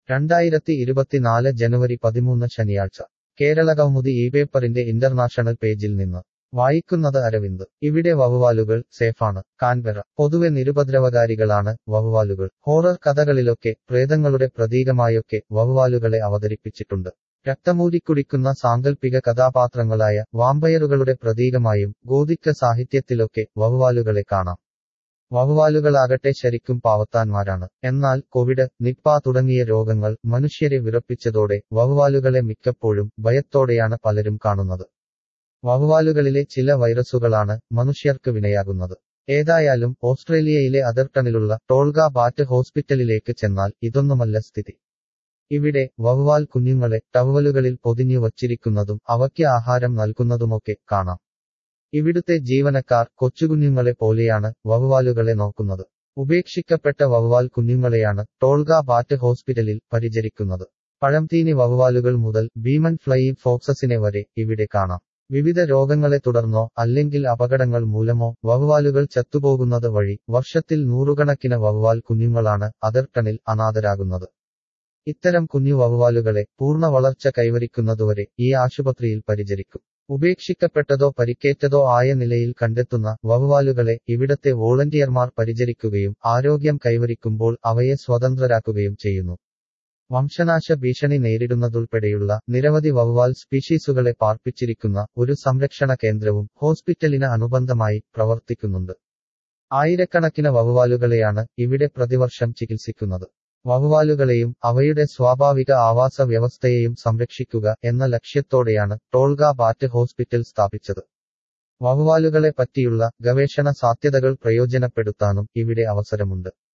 രണ്ടായിരത്തി ഇരുപത്തിനാല് ജനുവരി പതിമൂന്ന് ശനിയാഴ്ച കേരളകൗമുദി ഈ പേപ്പറിന്റെ ഇന്റർനാഷണൽ പേജിൽ നിന്ന് വായിക്കുന്നത് അരവിന്ദ് ഇവിടെ വവ്വാലുകൾ സേഫാണ് കാൻബെറ പൊതുവെ നിരുപദ്രവകാരികളാണ് വവ്വാലുകൾ ഹോറർ കഥകളിലൊക്കെ പ്രേതങ്ങളുടെ പ്രതീകമായൊക്കെ വവ്വാലുകളെ അവതരിപ്പിച്ചിട്ടുണ്ട് രക്തമൂരിക്കുടിക്കുന്ന സാങ്കല്പിക കഥാപാത്രങ്ങളായ വാമ്പയറുകളുടെ പ്രതീകമായും ഗോതിക്ക സാഹിത്യത്തിലൊക്കെ വവ്വാലുകളെ കാണാം വവ്വാലുകളാകട്ടെ ശരിക്കും പാവത്താന്മാരാണ് എന്നാൽ കോവിഡ് നിപ്പ തുടങ്ങിയ രോഗങ്ങൾ മനുഷ്യരെ വിറപ്പിച്ചതോടെ വവ്വാലുകളെ മിക്കപ്പോഴും ഭയത്തോടെയാണ് പലരും കാണുന്നത് വവ്വാലുകളിലെ ചില വൈറസുകളാണ് മനുഷ്യർക്ക് വിനയാകുന്നത് ഏതായാലും ഓസ്ട്രേലിയയിലെ അതർട്ടണിലുള്ള ടോൾഗ ബാറ്റ് ഹോസ്പിറ്റലിലേക്ക് ചെന്നാൽ ഇതൊന്നുമല്ല സ്ഥിതി ഇവിടെ വവ്വാൽ കുഞ്ഞുങ്ങളെ ടവലുകളിൽ പൊതിഞ്ഞു വച്ചിരിക്കുന്നതും അവയ്ക്ക് ആഹാരം നൽകുന്നതുമൊക്കെ കാണാം ഇവിടുത്തെ ജീവനക്കാർ കൊച്ചുകുഞ്ഞുങ്ങളെ പോലെയാണ് വവ്വാലുകളെ നോക്കുന്നത് ഉപേക്ഷിക്കപ്പെട്ട വവ്വാൽ കുഞ്ഞുങ്ങളെയാണ് ടോൾഗ ബാറ്റ് ഹോസ്പിറ്റലിൽ പരിചരിക്കുന്നത് പഴംതീനി വവ്വാലുകൾ മുതൽ ഭീമൻ ഫ്ലൈയിങ് ഫോക്സസിനെ വരെ ഇവിടെ കാണാം വിവിധ രോഗങ്ങളെ തുടർന്നോ അല്ലെങ്കിൽ അപകടങ്ങൾ മൂലമോ വവ്വാലുകൾ ചത്തുപോകുന്നത് വഴി വർഷത്തിൽ നൂറുകണക്കിന് വവ്വാൽ കുഞ്ഞുങ്ങളാണ് അതർട്ടണിൽ അനാഥരാകുന്നത് ഇത്തരം കുഞ്ഞു വവ്വാലുകളെ പൂർണ്ണ വളർച്ച കൈവരിക്കുന്നതുവരെ ഈ ആശുപത്രിയിൽ പരിചരിക്കും ഉപേക്ഷിക്കപ്പെട്ടതോ പരിക്കേറ്റതോ ആയ നിലയിൽ കണ്ടെത്തുന്ന വവ്വാലുകളെ ഇവിടത്തെ വോളണ്ടിയർമാർ പരിചരിക്കുകയും ആരോഗ്യം കൈവരിക്കുമ്പോൾ അവയെ സ്വതന്ത്രരാക്കുകയും ചെയ്യുന്നു വംശനാശ ഭീഷണി നേരിടുന്നതുൾപ്പെടെയുള്ള നിരവധി വവ്വാൽ സ്പീഷീസുകളെ പാർപ്പിച്ചിരിക്കുന്ന ഒരു സംരക്ഷണ കേന്ദ്രവും ഹോസ്പിറ്റലിന് അനുബന്ധമായി പ്രവർത്തിക്കുന്നുണ്ട് ആയിരക്കണക്കിന് വവ്വാലുകളെയാണ് ഇവിടെ പ്രതിവർഷം ചികിത്സിക്കുന്നത് വവ്വാലുകളെയും അവയുടെ സ്വാഭാവിക ആവാസ വ്യവസ്ഥയെയും സംരക്ഷിക്കുക എന്ന ലക്ഷ്യത്തോടെയാണ് ടോൾഗ ബാറ്റ് ഹോസ്പിറ്റൽ സ്ഥാപിച്ചത് വവ്വാലുകളെ പറ്റിയുള്ള ഗവേഷണ സാധ്യതകൾ പ്രയോജനപ്പെടുത്താനും ഇവിടെ അവസരമുണ്ട്